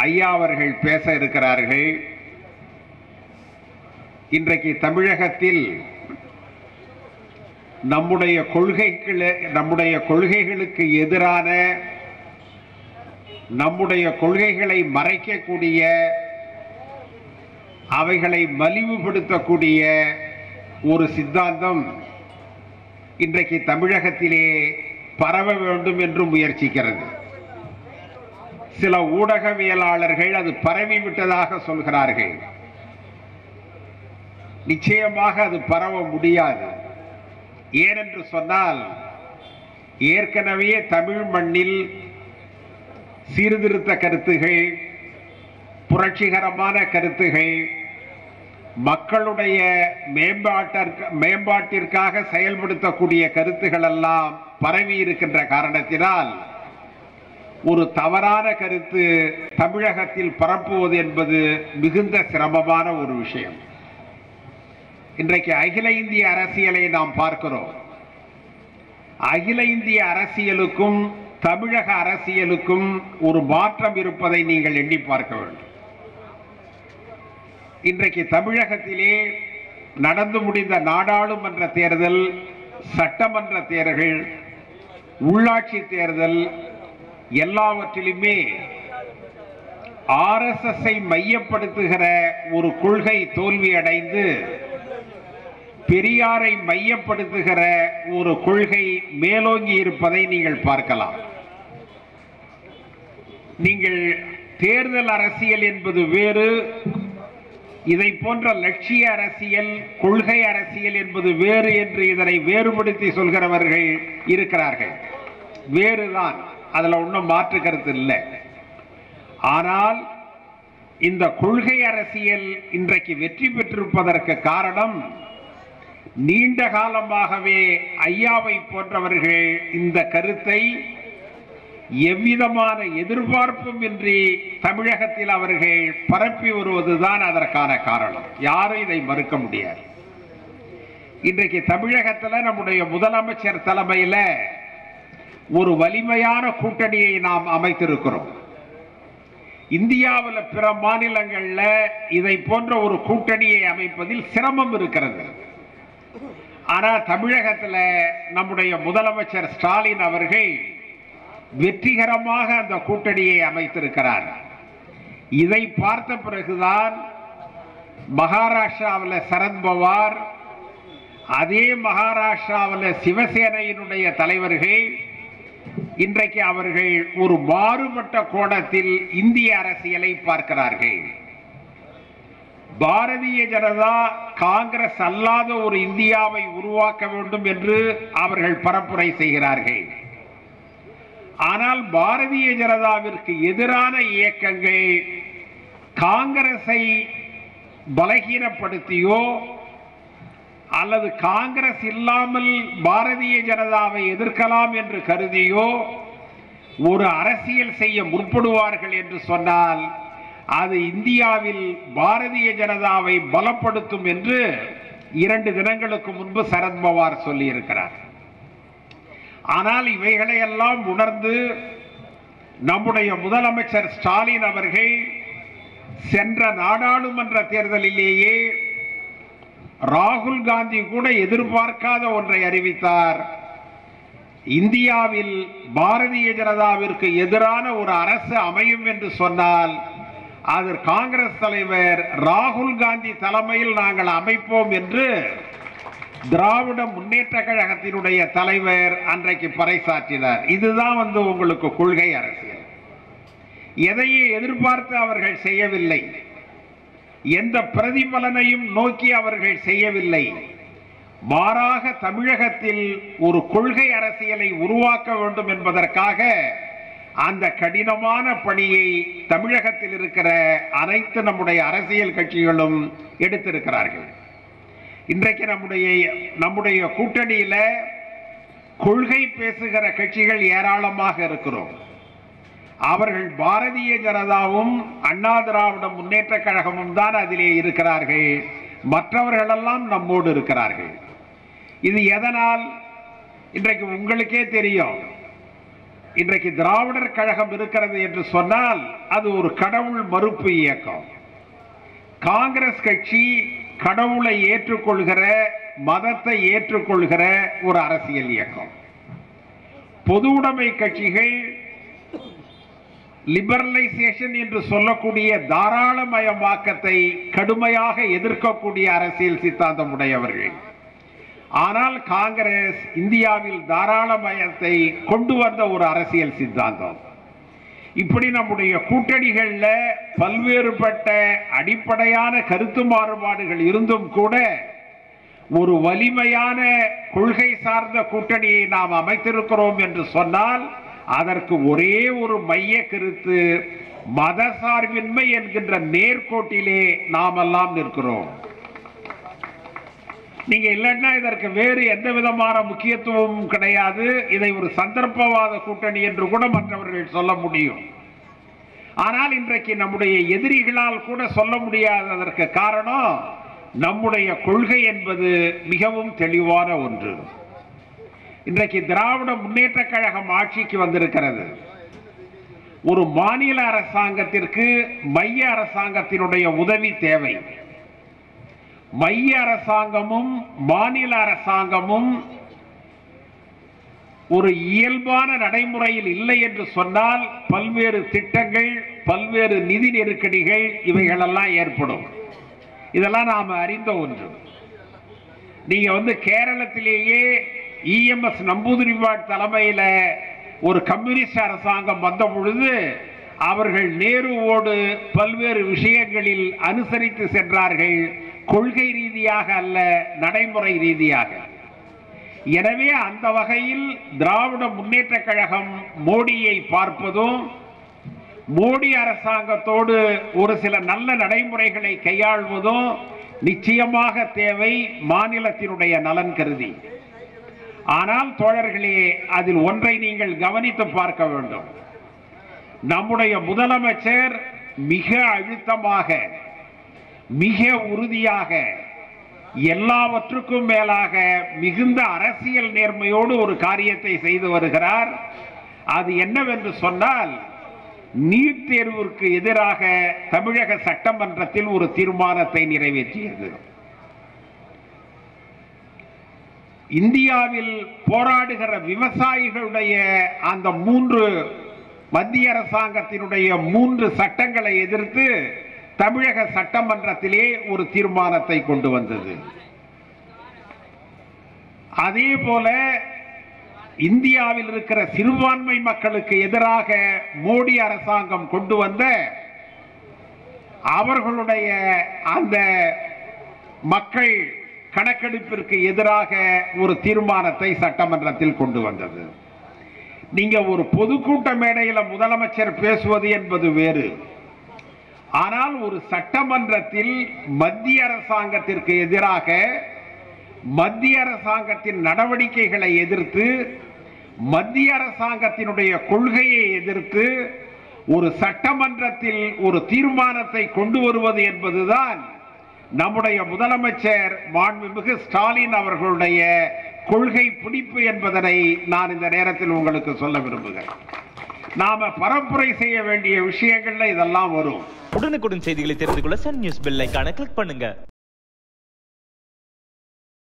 ஐயா அவர்கள் பேச இருக்கிறார்கள் இன்றைக்கு தமிழகத்தில் நம்முடைய கொள்கைகளை நம்முடைய கொள்கைகளுக்கு எதிரான நம்முடைய கொள்கைகளை மறைக்கக்கூடிய அவைகளை மலிவுபடுத்தக்கூடிய ஒரு சித்தாந்தம் இன்றைக்கு தமிழகத்திலே பரவ வேண்டும் என்று முயற்சிக்கிறது சில ஊடகவியலாளர்கள் அது பரவிவிட்டதாக சொல்கிறார்கள் நிச்சயமாக அது பரவ முடியாது ஏனென்று சொன்னால் ஏற்கனவே தமிழ் மண்ணில் சீர்திருத்த கருத்துகள் புரட்சிகரமான கருத்துகள் மக்களுடைய மேம்பாட்டிற்கு மேம்பாட்டிற்காக செயல்படுத்தக்கூடிய கருத்துகள் எல்லாம் பரவி இருக்கின்ற காரணத்தினால் ஒரு தவறான கருத்து தமிழகத்தில் பரப்புவது என்பது மிகுந்த சிரமமான ஒரு விஷயம் இன்றைக்கு அகில இந்திய அரசியலை நாம் பார்க்கிறோம் அகில இந்திய அரசியலுக்கும் தமிழக அரசியலுக்கும் ஒரு மாற்றம் இருப்பதை நீங்கள் எண்ணி பார்க்க வேண்டும் இன்றைக்கு தமிழகத்திலே நடந்து முடிந்த நாடாளுமன்ற தேர்தல் சட்டமன்ற தேர்தல் உள்ளாட்சி தேர்தல் எல்லாவற்றிலுமே ஆர்எஸ்எஸ் ஐ மையப்படுத்துகிற ஒரு கொள்கை தோல்வி அடைந்து பெரியாரை மையப்படுத்துகிற ஒரு கொள்கை மேலோங்கி இருப்பதை நீங்கள் பார்க்கலாம் நீங்கள் தேர்தல் அரசியல் என்பது வேறு இதை போன்ற லட்சிய அரசியல் கொள்கை அரசியல் என்பது வேறு என்று இதனை வேறுபடுத்தி சொல்கிறவர்கள் இருக்கிறார்கள் வேறுதான் அதுல ஒன்றும் மாற்று கருத்து இல்லை ஆனால் இந்த கொள்கை அரசியல் இன்றைக்கு வெற்றி பெற்றிருப்பதற்கு காரணம் நீண்ட காலமாகவே ஐயாவை போன்றவர்கள் இந்த கருத்தை எவ்விதமான எதிர்பார்ப்பும் இன்றி தமிழகத்தில் அவர்கள் பரப்பி வருவதுதான் அதற்கான காரணம் யாரும் இதை மறுக்க முடியாது இன்றைக்கு தமிழகத்தில் நம்முடைய முதலமைச்சர் தலைமையில் ஒரு வலிமையான கூட்டணியை நாம் அமைத்திருக்கிறோம் இந்தியாவில் பிற மாநிலங்களில் இதை போன்ற ஒரு கூட்டணியை அமைப்பதில் சிரமம் இருக்கிறது ஆனா தமிழகத்தில் நம்முடைய முதலமைச்சர் ஸ்டாலின் அவர்கள் வெற்றிகரமாக அந்த கூட்டணியை அமைத்திருக்கிறார் இதை பார்த்த பிறகுதான் மகாராஷ்டிராவில் சரத்பவார் அதே மகாராஷ்டிராவில் சிவசேனையினுடைய தலைவர்கள் இன்றைக்கு அவர்கள் ஒரு மாறுபட்ட கோணத்தில் இந்திய அரசியலை பார்க்கிறார்கள் பாரதிய ஜனதா காங்கிரஸ் அல்லாத ஒரு இந்தியாவை உருவாக்க வேண்டும் என்று அவர்கள் பரப்புரை செய்கிறார்கள் ஆனால் பாரதிய ஜனதாவிற்கு எதிரான இயக்கங்கள் காங்கிரஸை பலகீனப்படுத்தியோ அல்லது காங்கிரஸ் இல்லாமல் பாரதிய ஜனதாவை எதிர்க்கலாம் என்று கருதியோ ஒரு அரசியல் செய்ய முற்படுவார்கள் என்று சொன்னால் அது இந்தியாவில் பாரதிய ஜனதாவை பலப்படுத்தும் என்று இரண்டு தினங்களுக்கு முன்பு சரத்பவார் சொல்லியிருக்கிறார் ஆனால் இவைகளை எல்லாம் உணர்ந்து நம்முடைய முதலமைச்சர் ஸ்டாலின் அவர்கள் சென்ற நாடாளுமன்ற தேர்தலிலேயே ராகுல் காந்தி கூட எதிர்பார்க்காத ஒன்றை அறிவித்தார் இந்தியாவில் பாரதிய ஜனதாவிற்கு எதிரான ஒரு அரசு அமையும் என்று சொன்னால் அது காங்கிரஸ் தலைவர் ராகுல் காந்தி தலைமையில் நாங்கள் அமைப்போம் என்று திராவிட முன்னேற்ற கழகத்தினுடைய தலைவர் அன்றைக்கு பறைசாற்றினார் இதுதான் வந்து உங்களுக்கு கொள்கை அரசியல் எதையே எதிர்பார்த்து அவர்கள் செய்யவில்லை எந்த பிரதிபலனையும் நோக்கி அவர்கள் செய்யவில்லை மாறாக தமிழகத்தில் ஒரு கொள்கை அரசியலை உருவாக்க வேண்டும் என்பதற்காக அந்த கடினமான பணியை தமிழகத்தில் இருக்கிற அனைத்து நம்முடைய அரசியல் கட்சிகளும் எடுத்திருக்கிறார்கள் இன்றைக்கு நம்முடைய நம்முடைய கூட்டணியில கொள்கை பேசுகிற கட்சிகள் ஏராளமாக இருக்கிறோம் அவர்கள் பாரதிய ஜனதாவும் அண்ணா திராவிட முன்னேற்ற கழகமும் தான் அதிலே இருக்கிறார்கள் மற்றவர்களெல்லாம் நம்மோடு இருக்கிறார்கள் இது எதனால் இன்றைக்கு உங்களுக்கே தெரியும் இன்றைக்கு திராவிடர் கழகம் இருக்கிறது என்று சொன்னால் அது ஒரு கடவுள் மறுப்பு இயக்கம் காங்கிரஸ் கட்சி கடவுளை ஏற்றுக்கொள்கிற மதத்தை ஏற்றுக்கொள்கிற ஒரு அரசியல் இயக்கம் பொது உடைமை கட்சிகள் லிபரலைசேஷன் என்று சொல்லக்கூடிய தாராளமயமாக்கத்தை கடுமையாக எதிர்க்கக்கூடிய அரசியல் சித்தாந்தம் உடையவர்கள் ஆனால் காங்கிரஸ் இந்தியாவில் தாராளமயத்தை கொண்டு வந்த ஒரு அரசியல் சித்தாந்தம் இப்படி நம்முடைய கூட்டணிகள்ல பல்வேறுபட்ட அடிப்படையான கருத்து மாறுபாடுகள் இருந்தும் கூட ஒரு வலிமையான கொள்கை சார்ந்த கூட்டணியை நாம் அமைத்திருக்கிறோம் என்று சொன்னால் அதற்கு ஒரே ஒரு மைய கருத்து மத சார்பின்மை என்கின்ற நேர்கோட்டிலே நாமெல்லாம் நிற்கிறோம் நீங்க இல்லைன்னா இதற்கு வேறு எந்த விதமான முக்கியத்துவமும் கிடையாது இதை ஒரு சந்தர்ப்பவாத கூட்டணி என்று கூட மற்றவர்கள் சொல்ல முடியும் ஆனால் இன்றைக்கு நம்முடைய எதிரிகளால் கூட சொல்ல முடியாததற்கு காரணம் நம்முடைய கொள்கை என்பது மிகவும் தெளிவான ஒன்று இன்றைக்கு திராவிட முன்னேற்ற கழகம் ஆட்சிக்கு வந்திருக்கிறது ஒரு மாநில அரசாங்கத்திற்கு மைய அரசாங்கத்தினுடைய உதவி தேவை மைய அரசாங்கமும் மாநில அரசாங்கமும் ஒரு இயல்பான நடைமுறையில் இல்லை என்று சொன்னால் பல்வேறு திட்டங்கள் பல்வேறு நிதி நெருக்கடிகள் இவைகளெல்லாம் ஏற்படும் இதெல்லாம் நாம் அறிந்த ஒன்று நீங்க வந்து கேரளத்திலேயே இஎம்எஸ் நம்பூதிரிவாட் தலைமையில ஒரு கம்யூனிஸ்ட் அரசாங்கம் வந்த பொழுது அவர்கள் நேருவோடு பல்வேறு விஷயங்களில் அனுசரித்து சென்றார்கள் கொள்கை ரீதியாக அல்ல நடைமுறை ரீதியாக எனவே அந்த வகையில் திராவிட முன்னேற்ற கழகம் மோடியை பார்ப்பதும் மோடி அரசாங்கத்தோடு ஒரு சில நல்ல நடைமுறைகளை கையாள்வதும் நிச்சயமாக தேவை மாநிலத்தினுடைய நலன் கருதி ஆனால் தோழர்களே அதில் ஒன்றை நீங்கள் கவனித்து பார்க்க வேண்டும் நம்முடைய முதலமைச்சர் மிக அழுத்தமாக மிக உறுதியாக எல்லாவற்றுக்கும் மேலாக மிகுந்த அரசியல் நேர்மையோடு ஒரு காரியத்தை செய்து வருகிறார் அது என்னவென்று சொன்னால் நீட் தேர்விற்கு எதிராக தமிழக சட்டமன்றத்தில் ஒரு தீர்மானத்தை நிறைவேற்றியது இந்தியாவில் போராடுகிற விவசாயிகளுடைய அந்த மூன்று மத்திய அரசாங்கத்தினுடைய மூன்று சட்டங்களை எதிர்த்து தமிழக சட்டமன்றத்திலே ஒரு தீர்மானத்தை கொண்டு வந்தது அதே போல இந்தியாவில் இருக்கிற சிறுபான்மை மக்களுக்கு எதிராக மோடி அரசாங்கம் கொண்டு வந்த அவர்களுடைய அந்த மக்கள் கணக்கெடுப்பிற்கு எதிராக ஒரு தீர்மானத்தை சட்டமன்றத்தில் கொண்டு வந்தது நீங்க ஒரு பொதுக்கூட்ட மேடையில முதலமைச்சர் பேசுவது என்பது வேறு ஆனால் ஒரு சட்டமன்றத்தில் மத்திய அரசாங்கத்திற்கு எதிராக மத்திய அரசாங்கத்தின் நடவடிக்கைகளை எதிர்த்து மத்திய அரசாங்கத்தினுடைய கொள்கையை எதிர்த்து ஒரு சட்டமன்றத்தில் ஒரு தீர்மானத்தை கொண்டு வருவது என்பதுதான் நம்முடைய முதலமைச்சர் மாண்புமிகு ஸ்டாலின் அவர்களுடைய கொள்கை பிடிப்பு என்பதனை நான் இந்த நேரத்தில் உங்களுக்கு சொல்ல விரும்புகிறேன் நாம பரப்புரை செய்ய வேண்டிய விஷயங்கள்ல இதெல்லாம் வரும் உடனுக்குடன் செய்திகளை தெரிந்து கொள்ள சன் நியூஸ் பெல் ஐகானை கிளிக் பண்ணுங்க